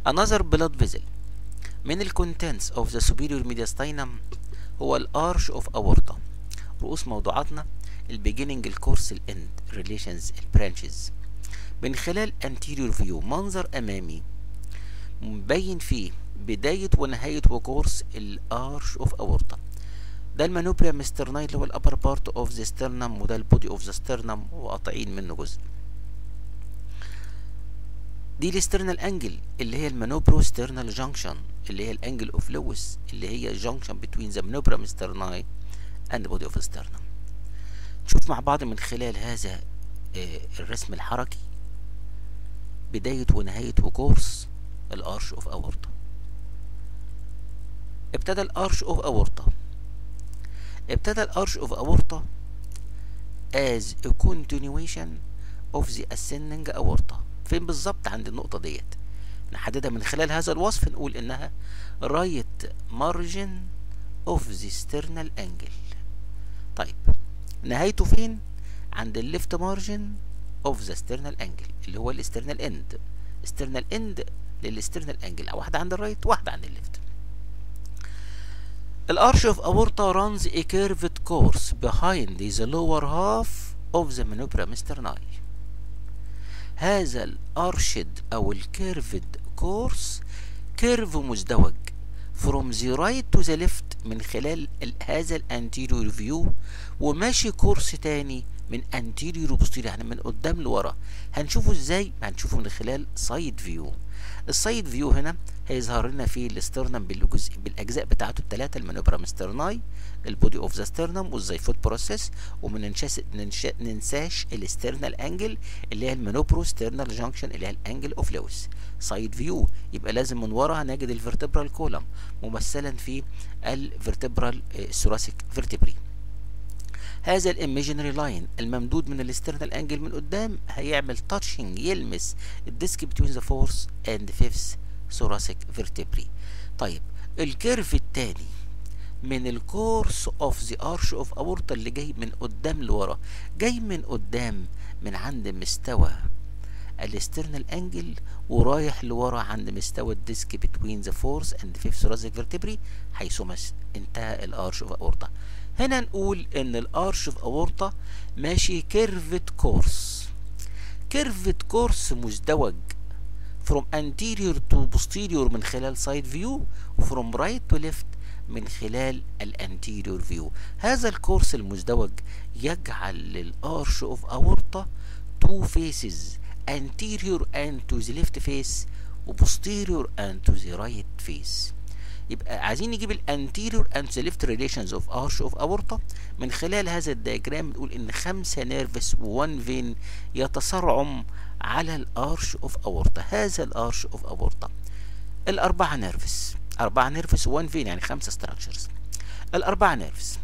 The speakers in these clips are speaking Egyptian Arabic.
another blood vessel من ال contents of the superior mediastinum هو ال arch of aorta رؤوس موضوعاتنا ال beginning ال course ال end relations ال branches من خلال anterior view منظر أمامي مبين فيه بداية ونهاية وكورس ال arch of aorta ده المانوبريا مسترناي اللي هو الابر بارت اوف ذا sternum وده البودي اوف ذا sternum وقاطعين منه جزء دي الاسترنال انجل اللي هي المانوبرو سترنال جانكشن اللي هي الانجل اوف لويس اللي هي جانكشن بتوين ذا مانوبرا مسترناي اند بودي اوف sternum نشوف مع بعض من خلال هذا آه، الرسم الحركي بداية ونهاية وكورس الارش اوف اورتا ابتدى الارش اوف اورتا ابتدى الارش اوف اورتا as a continuation of the ascending aorta فين بالظبط عند النقطة ديت نحددها من خلال هذا الوصف نقول انها right margin of the sternal angle طيب نهايته فين عند الليفت مارجن اوف ذا sternal angle اللي هو الاسترنال اند استرنال اند للاسترنال انجل واحدة عند الرايت واحدة عند الليفت الارش اوف اورتا runs a curved course behind the lower half of the manubrium sterni هذا الارشد او الكيرفد كورس كيرف مزدوج from the right to the left من خلال ال- هذا الانتيريور فيو وماشي كورس تاني من انتيريور وبوستيريور يعني من قدام لورا هنشوفه ازاي هنشوفه من خلال سايد فيو السايد فيو هنا هيظهر لنا فيه الاسترنم بالجزء بالاجزاء بتاعته الثلاثه المانوبرام سترناي البودي اوف ذا سترنم والزيفوت بروسيس وما ننشاش ننشا ننساش الاسترنال انجل اللي هي المانوبرو سترنال جانكشن اللي هي الانجل اوف لويس سايد فيو يبقى لازم من ورا هنجد الفرتبرال كولم ممثلا في الفرتبرال الثوراسيك فيرتبري هذا الايميجينري لاين الممدود من الاسترنال انجل من قدام هيعمل تاتشنج يلمس الديسك بتوين ذا فورث اند فيفث ثوراسيك فيرتبري طيب الكيرف الثاني من الكورس اوف ذا ارش اوف اورتا اللي جاي من قدام لورا جاي من قدام من عند مستوى الاسترنال انجل ورايح لورا عند مستوى الديسك بتوين ذا فورث اند فيفث ثوراسيك فيرتبري حيثما انتهى الارش اوف اورتا هنا نقول ان الارش اوف اورتا ماشي كيرفت كورس كيرفت كورس مزدوج from anterior to posterior من خلال side view و from right to left من خلال الانتيريور فيو هذا الكورس المزدوج يجعل للارش اوف اورتا two faces anterior and to the left face و posterior and to the right face يبقى عايزين نجيب الانتيريور اند ذا ليفت ريليشنز اوف ارش اوف اورتا من خلال هذا الدياجرام نقول ان خمسه نيرفس وان فين يتصارعم على الارش اوف اورتا هذا الارش اوف اورتا الاربعه نيرفس اربعه نيرفس وان فين يعني خمسه ستراكشرز الاربعه نيرفس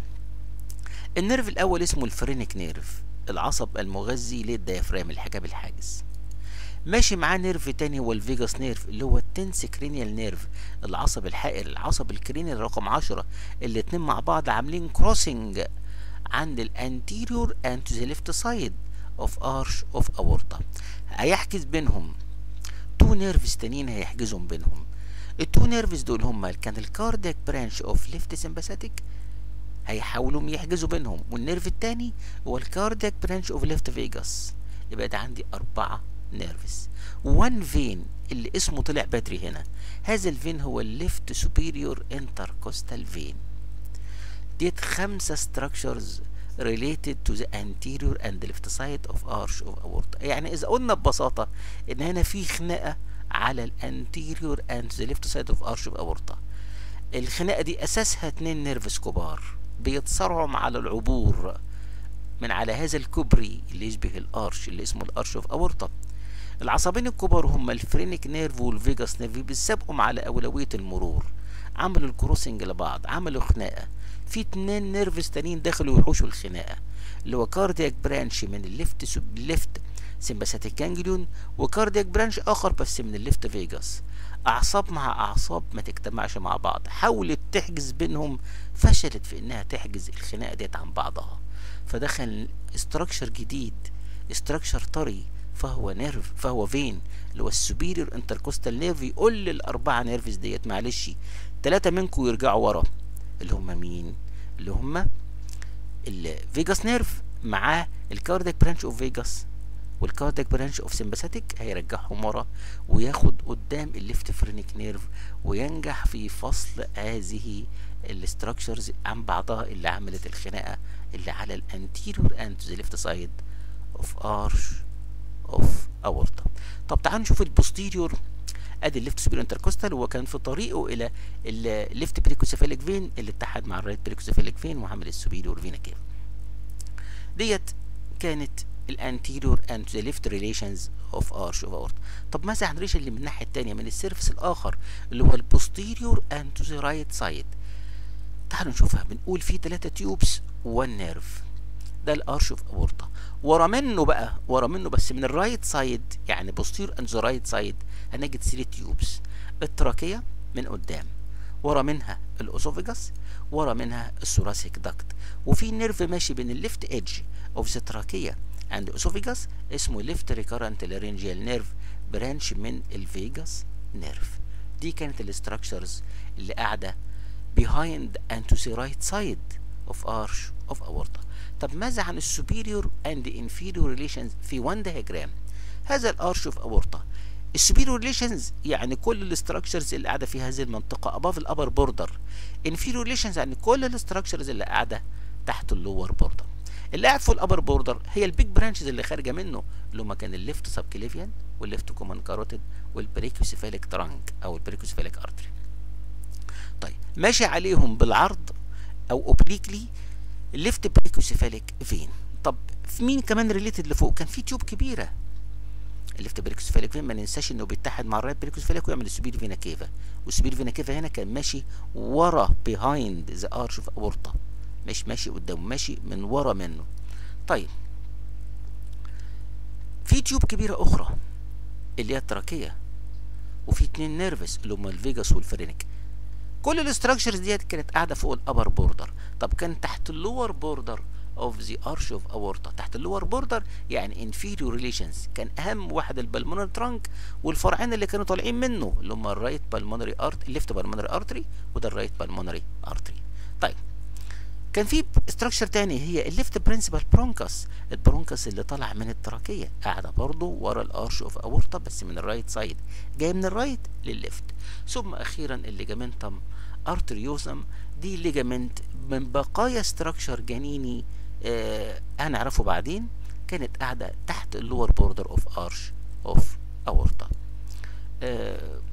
النيرف الاول اسمه الفرينك نيرف العصب المغذي للديافرام الحجاب الحاجز ماشي معاه نيرف تاني هو الفيجاس نيرف اللي هو التنس كرينيال نيرف العصب الحائر العصب الكرينيال رقم عشرة الاتنين مع بعض عاملين كروسنج عند الانتيريور اند تو ذا ليفت سايد اوف ارش اوف اورتا هيحجز بينهم تو نيرفز تانيين هيحجزهم بينهم التو نيرفز دول هما كان الكاردياك برانش اوف ليفت سمباثيك هيحاولوا يحجزوا بينهم والنيرف التاني هو الكاردياك برانش اوف ليفت فيجاس يبقى ده عندي أربعة نيرفس وان فين اللي اسمه طلع بدري هنا هذا الفين هو الليفت سوبيريور انتركوستال فين ديت خمسة structures related to the anterior and left side of arch of aorta يعني إذا قلنا ببساطة إن هنا في خناقة على الانتيريور and the left side of arch of aorta الخناقة دي أساسها اتنين نيرفس كبار بيتصارعوا على العبور من على هذا الكوبري اللي يشبه الارش اللي اسمه الارش اوف اورتا العصبين الكبار هما الفرينك نيرف والفيجاس نيرف بيسابقوا على اولويه المرور عملوا الكروسنج لبعض عملوا خناقه في اتنين نيرفز تانيين دخلوا يحوشوا الخناقه اللي هو كاردياك برانش من الليفت سب... الليفت سمباثيك جانجليون وكاردياك برانش اخر بس من الليفت فيجاس اعصاب مع اعصاب ما تجتمعش مع بعض حاولت تحجز بينهم فشلت في انها تحجز الخناقه ديت عن بعضها فدخل استراكشر جديد استراكشر طري فهو نيرف فهو فين اللي هو السوبيريور انتركوستال نيرف يقول للاربعه نيرفز ديت معلش ثلاثه منكم يرجعوا ورا اللي هم مين اللي هم الفيجاس نيرف معاه الكارديك برانش اوف فيجاس والكارديك برانش اوف سمباثيك هيرجعهم ورا وياخد قدام الليفت فرينيك نيرف وينجح في فصل هذه الاستراكشرز عن بعضها اللي عملت الخناقه اللي على الانتيريور اند ذا ليفت سايد اوف ارش اوف اورتا طب تعالوا نشوف البوستيريور ادي الليفت سوبير انتركوستال وهو كان في طريقه الى الليفت بريكوسيفاليك فين اللي اتحد مع الرايت بريكوسيفاليك فين وعمل السوبيريور فينا كيف ديت كانت الانتيريور اند ذا ليفت ريليشنز اوف ارش اوف اورتا طب ماذا عن الريشه اللي من الناحيه الثانيه من السيرفس الاخر اللي هو البوستيريور اند تو ذا رايت سايد تعالوا نشوفها بنقول في ثلاثه تيوبس وان نيرف ده الارش اوف اورتا ورا منه بقى ورا منه بس من الرايت سايد يعني بوستير اند ذا رايت سايد هنجد 3 تيوبس التراكيه من قدام ورا منها الاسوفيجاس ورا منها الثوراسيك داكت وفي نيرف ماشي بين الليفت ايدج اوف ذا تراكيه عند اسوفيجاس اسمه ليفت ريكارنت لارنجيال نيرف برانش من الفيجاس نيرف دي كانت الاستراكشرز اللي قاعده behind and to the right side of arch of aorta طب ماذا عن السوبيريور اند inferior ريليشنز في وان diagram هذا الارش اوف اورتا السوبيريور ريليشنز يعني كل الاستراكشرز اللي قاعده في هذه المنطقه above الابر بوردر inferior ريليشنز يعني كل الاستراكشرز اللي قاعده تحت اللور بوردر اللي قاعد فوق الابر بوردر هي البيج برانشز اللي خارجه منه اللي هما كان الليفت سب كليفيان والليفت كومان كاروتيد والبريكوسيفاليك ترانك او البريكوسيفاليك ارتري طيب ماشي عليهم بالعرض او اوبليكلي الليفت بريكوسيفاليك فين طب في مين كمان ريليتد لفوق كان في تيوب كبيره الليفت بريكوسيفاليك فين ما ننساش انه بيتحد مع الرايت بريكوسيفاليك ويعمل السوبير فينا كيفا والسوبير فينا كيفا هنا كان ماشي ورا بيهايند ذا ارش اوف اورتا مش ماشي قدامه ماشي من ورا منه طيب في تيوب كبيره اخرى اللي هي التراكيه وفي اتنين نيرفس اللي هم الفيجاس والفرينك كل الاستراكشرز ديت كانت قاعده فوق الابر بوردر طب كان تحت اللور بوردر اوف ذا ارش اوف اورتا تحت اللور بوردر يعني انفيريور ريليشنز كان اهم واحد البلمونري ترانك والفرعين اللي كانوا طالعين منه اللي هم الرايت بالمونري ارت الليفت بالمونري ارتري وده الرايت بالمونري ارتري طيب كان في استراكشر تاني هي الليفت برنسبال برونكس البرونكس اللي طالع من التراكيه قاعده برضه ورا الارش اوف اورتا بس من الرايت سايد جاي من الرايت للليفت ثم اخيرا الليجامنتم ارتريوسم دي ليجامنت من بقايا استراكشر جنيني آه هنعرفه بعدين كانت قاعده تحت اللور بوردر اوف ارش اوف اورتا آه